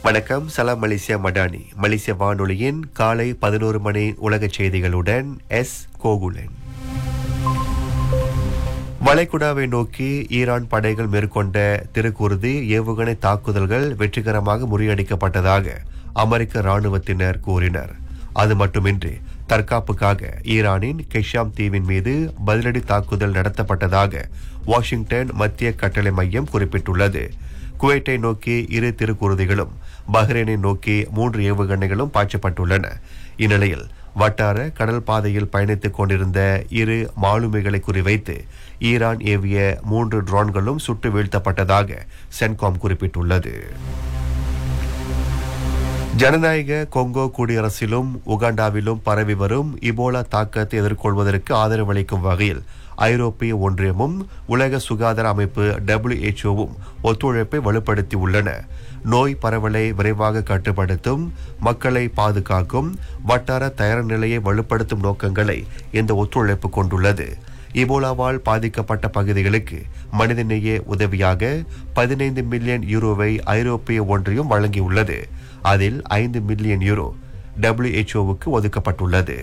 வணக்கம் சலாம் மலேசியா மடானி மலேசிய வானொலியின் காலை பதினோரு மணி உலக செய்திகளுடன் எஸ் கோகுலன் வளைகுடாவை நோக்கி ஈரான் படைகள் மேற்கொண்ட திருக்குருதி ஏவுகணை தாக்குதல்கள் வெற்றிகரமாக முறியடிக்கப்பட்டதாக அமெரிக்க ராணுவத்தினர் கூறினர் அது மட்டுமின்றி தற்காப்புக்காக ஈரானின் கெஷாம் தீவின் மீது பதிலடி தாக்குதல் நடத்தப்பட்டதாக வாஷிங்டன் மத்திய கட்டளை மையம் குறிப்பிட்டுள்ளது குவைட்டை நோக்கி இரு திருக்குருதிகளும் பஹ்ரைனை நோக்கி மூன்று ஏவுகணைகளும் பாய்ச்சப்பட்டுள்ளன இந்நிலையில் வட்டார கடல் பாதையில் பயணித்துக் கொண்டிருந்த இரு மாலுமிகளை குறிவைத்து ஈரான் ஏவிய மூன்று ட்ரோன்களும் சுட்டு வீழ்த்தப்பட்டதாக சென்காம் குறிப்பிட்டுள்ளது ஜனநாயக கொங்கோ குடியரசிலும் உகாண்டாவிலும் பரவி வரும் இபோலா தாக்கத்தை எதிர்கொள்வதற்கு ஆதரவளிக்கும் வகையில் ஐரோப்பிய ஒன்றியமும் உலக சுகாதார அமைப்பு டபிள்யூஎச்ஓவும் ஒத்துழைப்பை வலுப்படுத்தி உள்ளன நோய் பரவலை விரைவாக கட்டுப்படுத்தும் மக்களை பாதுகாக்கும் வட்டார தயார் நிலையை வலுப்படுத்தும் நோக்கங்களை இந்த ஒத்துழைப்பு கொண்டுள்ளது இபோலாவால் பாதிக்கப்பட்ட பகுதிகளுக்கு மனிதநேய உதவியாக பதினைந்து மில்லியன் யூரோவை ஐரோப்பிய ஒன்றியம் வழங்கியுள்ளது அதில் ஐந்து மில்லியன் யூரோ டபிள்யூஎச்ஓவுக்கு ஒதுக்கப்பட்டுள்ளது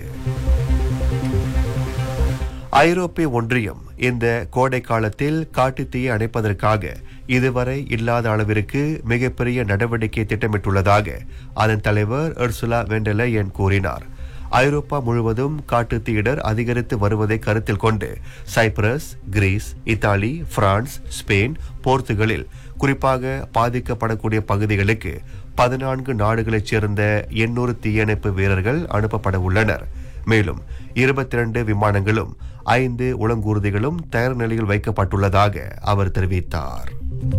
ஐரோப்பிய ஒன்றியம் இந்த கோடை காலத்தில் காட்டுத்தீயை அணைப்பதற்காக இதுவரை இல்லாத அளவிற்கு மிகப்பெரிய நடவடிக்கை திட்டமிட்டுள்ளதாக அதன் தலைவர் எர்சுலா வெண்டலயன் கூறினார் ஐரோப்பா முழுவதும் காட்டுத்தீயிடர் அதிகரித்து வருவதை கருத்தில் கொண்டு Cyprus Greece Italy France Spain போர்த்துகலில் குறிப்பாக பாதிக்கப்படக்கூடிய பகுதிகளுக்கு பதினான்கு நாடுகளைச் சேர்ந்த எண்ணூறு தீயணைப்பு வீரர்கள் அனுப்பப்பட உள்ளனர் மேலும் இருபத்தி இரண்டு விமானங்களும் ஐந்து உளங்கூர்திகளும் தயார் நிலையில் வைக்கப்பட்டுள்ளதாக அவர் தெரிவித்தார்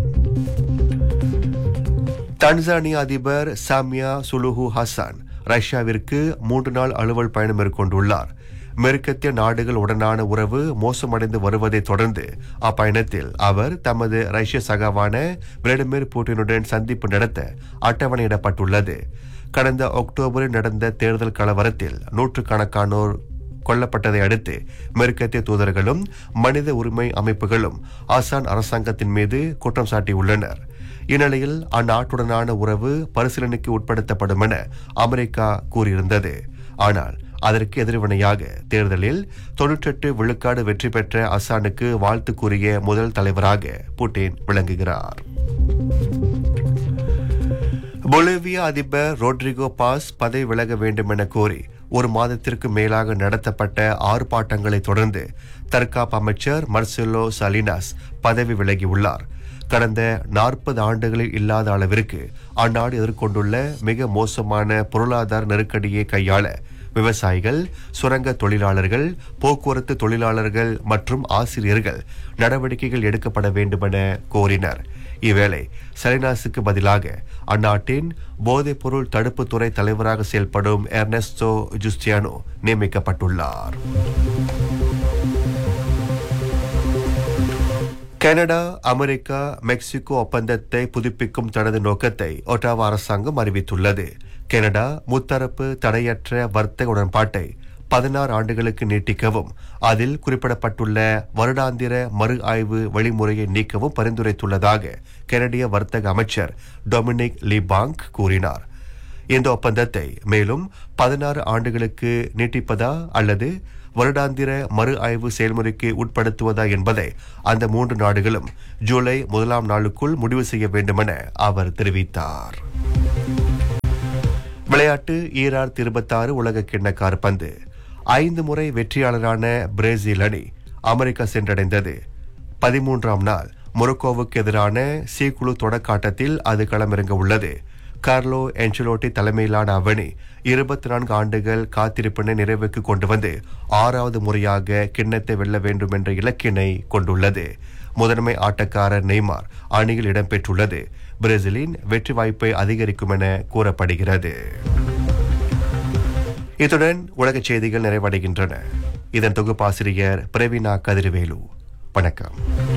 தன்சானியா அதிபர் சாமியா சுலுஹு ஹசான் ரஷ்யாவிற்கு மூன்று நாள் அலுவல் பயணம் மேற்கொண்டுள்ளார் மேற்கத்திய நாடுகள் உடனான உறவு மோசமடைந்து வருவதை தொடர்ந்து அப்பயணத்தில் அவர் தமது ரஷ்ய சகாவான விளாடிமிர் புட்டினுடன் சந்திப்பு நடத்த அட்டவணையிடப்பட்டுள்ளது கடந்த அக்டோபரில் நடந்த தேர்தல் கலவரத்தில் நூற்றுக்கணக்கானோர் கொல்லப்பட்டதை அடுத்து மேற்கத்திய தூதர்களும் மனித உரிமை அமைப்புகளும் ஆசான் அரசாங்கத்தின் மீது குற்றம் சாட்டியுள்ளனர் இந்நிலையில் அந்நாட்டுடனான உறவு பரிசீலனைக்கு உட்படுத்தப்படும் என அமெரிக்கா கூறியிருந்தது ஆனால் அதற்கு எதிர்வினையாக தேர்தலில் தொன்னூற்றெட்டு விழுக்காடு வெற்றி பெற்ற அசானுக்கு வாழ்த்து கூறிய முதல் தலைவராக புட்டின் விளங்குகிறார் பொலிவியா அதிபர் ரோட்ரிகோ பாஸ் பதவி விலக வேண்டும் என கோரி ஒரு மாதத்திற்கு மேலாக நடத்தப்பட்ட ஆர்ப்பாட்டங்களை தொடர்ந்து தற்காப்பு அமைச்சர் மர்செலோ சலினாஸ் பதவி விலகியுள்ளார் கடந்த நாற்பது ஆண்டுகளில் இல்லாத அளவிற்கு அந்நாடு எதிர்கொண்டுள்ள மிக மோசமான பொருளாதார நெருக்கடியை கையாள விவசாயிகள் சுரங்க தொழிலாளர்கள் போக்குவரத்து தொழிலாளர்கள் மற்றும் ஆசிரியர்கள் நடவடிக்கைகள் எடுக்கப்பட வேண்டுமென கோரினர் இவ்வேளை சலினாஸுக்கு பதிலாக அந்நாட்டின் போதைப்பொருள் தடுப்புத்துறை தலைவராக செயல்படும் எர்னெஸ்டோ ஜுஸ்டியானோ நியமிக்கப்பட்டுள்ளார் கனடா அமெரிக்கா மெக்சிகோ ஒப்பந்தத்தை புதுப்பிக்கும் தனது நோக்கத்தை ஒட்டாவா அரசாங்கம் அறிவித்துள்ளது கனடா முத்தரப்பு தடையற்ற வர்த்தக உடன்பாட்டை பதினாறு ஆண்டுகளுக்கு நீட்டிக்கவும் அதில் குறிப்பிடப்பட்டுள்ள வருடாந்திர மறு ஆய்வு வழிமுறையை நீக்கவும் பரிந்துரைத்துள்ளதாக கனடிய வர்த்தக அமைச்சர் டொமினிக் லிபாங்க் கூறினார் இந்த ஒப்பந்தத்தை மேலும் பதினாறு ஆண்டுகளுக்கு நீட்டிப்பதா அல்லது வருடாந்திர மறு ஆய்வு செயல்முறைக்கு உட்படுத்துவதா என்பதை அந்த மூன்று நாடுகளும் ஜூலை முதலாம் நாளுக்குள் முடிவு செய்ய வேண்டுமென அவர் தெரிவித்தார் விளையாட்டு ஈரார் இருபத்தாறு உலக கிண்ண காற்பந்து ஐந்து முறை வெற்றியாளரான பிரேசில் அணி அமெரிக்கா சென்றடைந்தது பதிமூன்றாம் நாள் மொரோக்கோவுக்கு எதிரான சி குழு தொடக்காட்டத்தில் அது களமிறங்க உள்ளது கார்லோ என்சலோட்டி தலைமையிலான அவனி இருபத்தி நான்கு ஆண்டுகள் காத்திருப்பினை நிறைவுக்கு கொண்டு வந்து ஆறாவது முறையாக கிண்ணத்தை வெல்ல வேண்டும் என்ற இலக்கினை கொண்டுள்ளது முதன்மை ஆட்டக்காரர் நெய்மார் அணியில் இடம்பெற்றுள்ளது பிரேசிலின் வெற்றி வாய்ப்பை அதிகரிக்கும் என கூறப்படுகிறது இத்துடன் உலகச் செய்திகள் நிறைவடைகின்றன இதன் தொகுப்பாசிரியர் பிரவீனா கதிர்வேலு வணக்கம்